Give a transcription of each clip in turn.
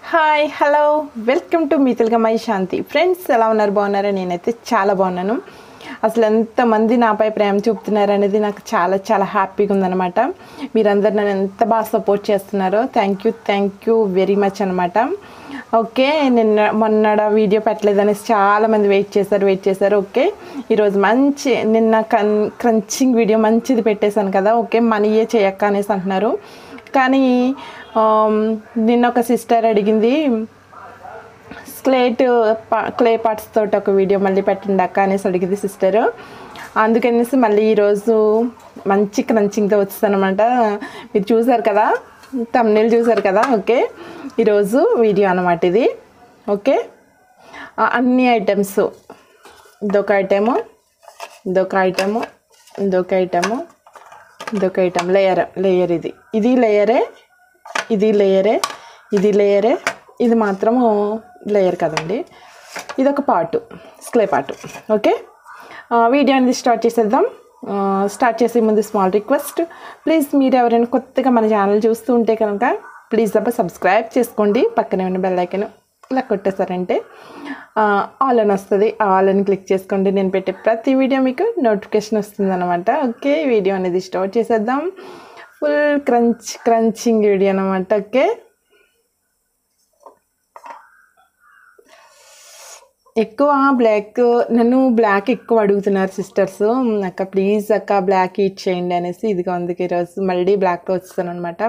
hi hello welcome to మీ Telugu my Shanti friends ఎలా ఉన్నారు బాగున్నారా నేనైతే చాలా బాగున్నాను అసలు ఎంతమంది నాపై ప్రేమ చూపుతున్నారు అనేది నాకు చాలా చాలా హ్యాపీగా ఉందన్నమాట మీరందరు నన్ను ఎంత బాగా సపోర్ట్ చేస్తున్నారో thank you thank you very much అనమాట ఓకే నిన్న మొన్న వీడియో పెట్టలేదనేసి చాలామంది వెయిట్ చేశారు వెయిట్ చేశారు ఓకే ఈరోజు మంచి నిన్న కన్ క్రంచింగ్ వీడియో మంచిది పెట్టేశాను కదా ఓకే మనీయే చేయక్క అనేసి అంటున్నారు కానీ ఆమ్, నిన్న ఒక సిస్టర్ అడిగింది స్లేట్ క్లే పార్ట్స్ తోటి ఒక వీడియో మళ్ళీ పెట్టండి అక్క అనేసి అడిగింది సిస్టర్ అందుకనేసి మళ్ళీ ఈరోజు మంచి క్రంచింగ్తో వచ్చేసానమాట మీరు చూసారు కదా తమ్నేల్ చూసారు కదా ఓకే ఈరోజు వీడియో అనమాట ఇది ఓకే ఆ, అన్ని ఐటమ్స్ ఇదొక ఐటము ఇదొక ఐటము ఇదొక ఐటము ఇదొక ఐటమ్ లేయర్ లేయర్ ఇది ఇది లేయరే ఇది లేయరే ఇది లేయరే ఇది మాత్రము లేయర్ కదండి ఇది ఒక పార్ట్ స్క్లే పార్ట్ ఓకే ఆ, వీడియో అనేది స్టార్ట్ చేసేద్దాం ఆ, స్టార్ట్ చేసే ముందు స్మాల్ రిక్వెస్ట్ ప్లీజ్ మీరు ఎవరైనా కొత్తగా మన ఛానల్ చూస్తూ ఉంటే కనుక ప్లీజ్ అబ్బా సబ్స్క్రైబ్ చేసుకోండి పక్కనే ఉన్న బెల్ ఐకన్ ఇలా కొట్టేశారంటే ఆ, ఆల్ అని వస్తుంది ఆ ఆల్ అని క్లిక్ చేసుకోండి నేను పెట్టే ప్రతి వీడియో మీకు నోటిఫికేషన్ వస్తుంది అనమాట ఓకే వీడియో అనేది స్టార్ట్ చేసేద్దాం ఫుల్ క్రంచ్ క్రంచింగ్ వీడియో అనమాట ఓకే ఎక్కువ బ్లాక్ నన్ను బ్లాక్ ఎక్కువ అడుగుతున్నారు సిస్టర్స్ అక్క ప్లీజ్ అక్క బ్లాక్ ఈట్ చేయండి అనేసి ఇదిగా అందుకే ఈరోజు మళ్ళీ బ్లాక్తో వచ్చేసాను అనమాట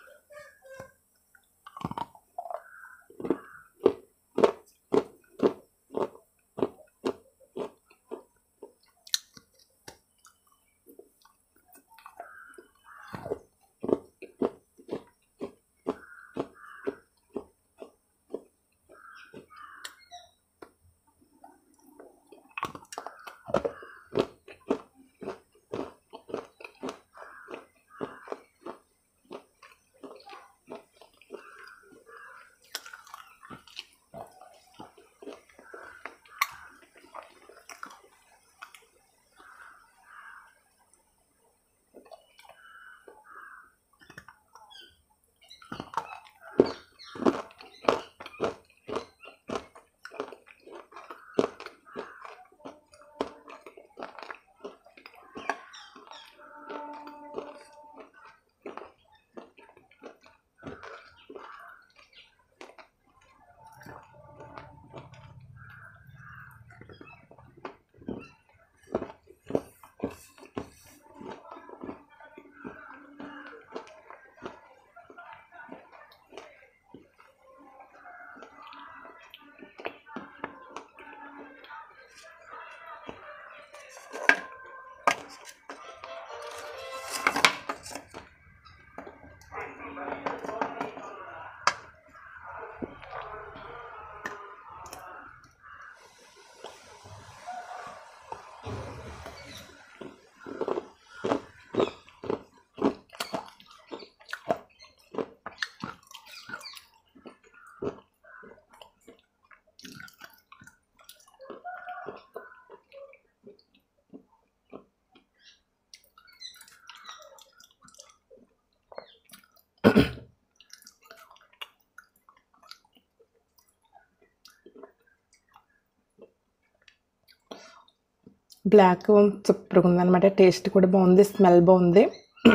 బ్లాక్ సూపర్గా ఉందన్నమాట టేస్ట్ కూడా బాగుంది స్మెల్ బాగుంది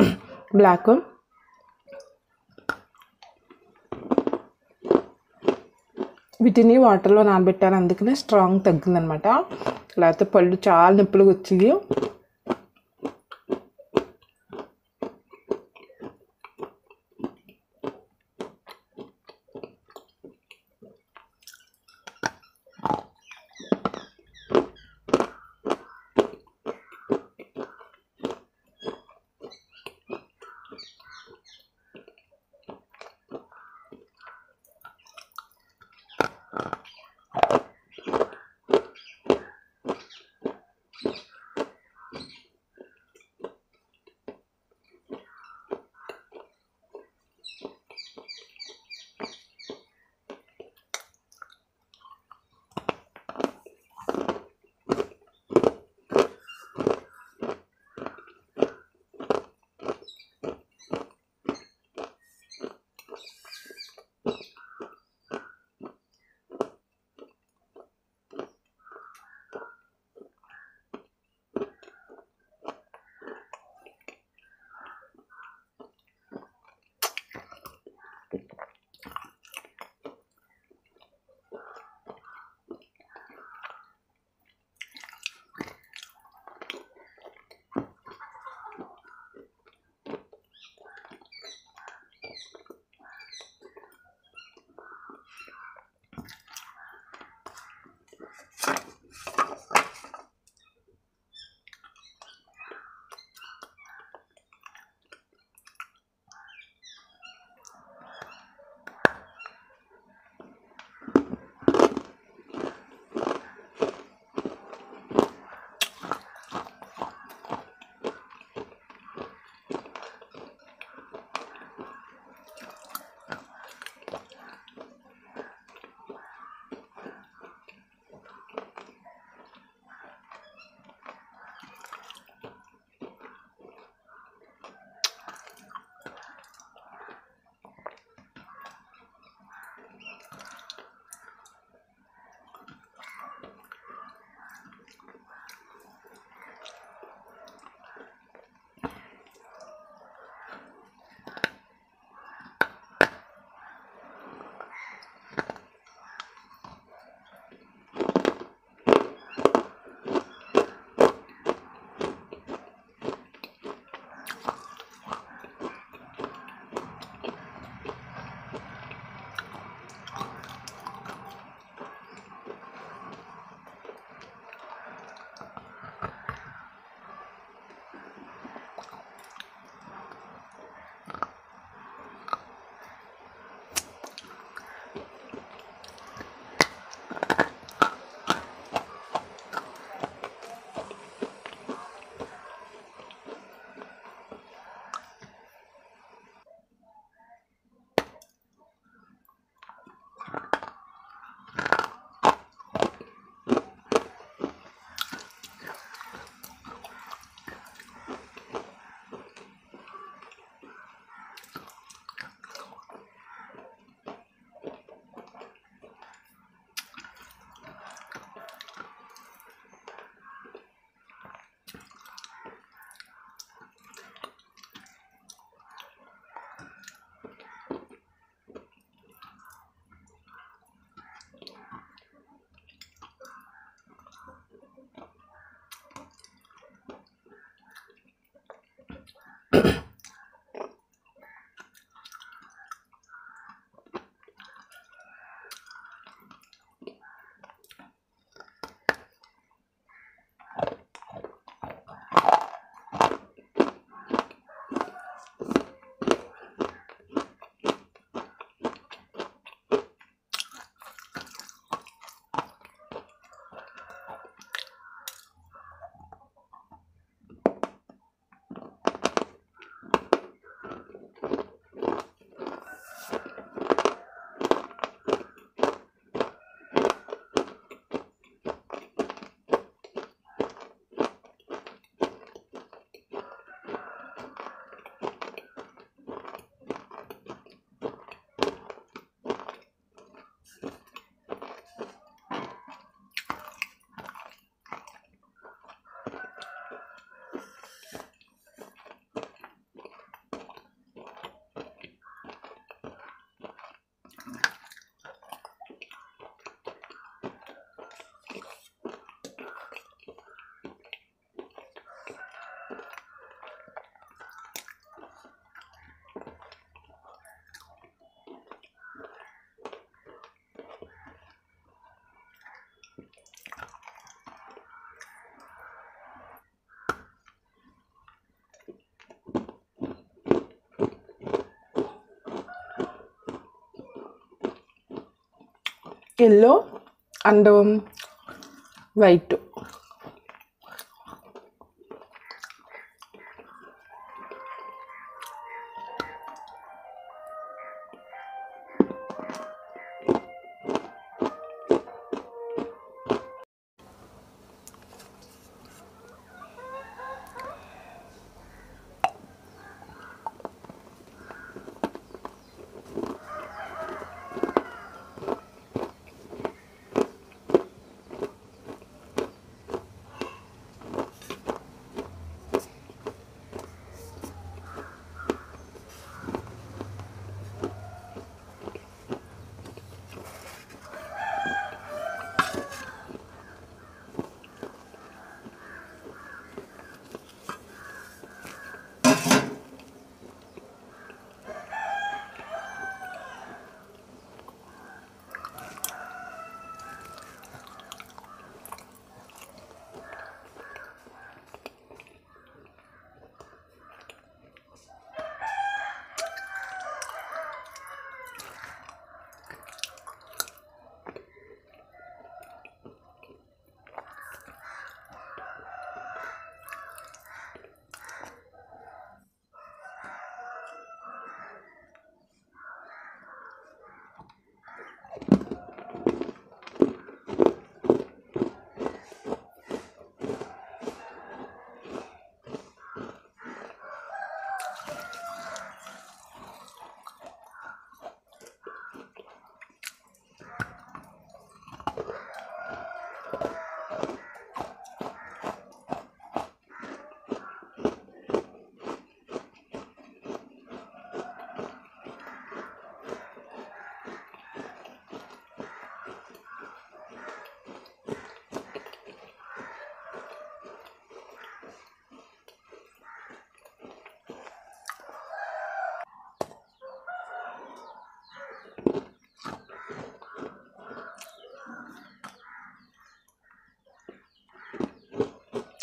బ్లాక్ వీటిని వాటర్లో నానబెట్టాను అందుకనే స్ట్రాంగ్ తగ్గిందనమాట లేకపోతే పళ్ళు చాలా నొప్పులుగా వచ్చి ఎల్లో అండ్ వైట్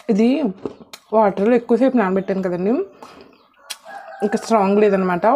ఇది వాటర్లో ఎక్కువసేపు నానబెట్టాను కదండి ఇంకా స్ట్రాంగ్ లేదనమాట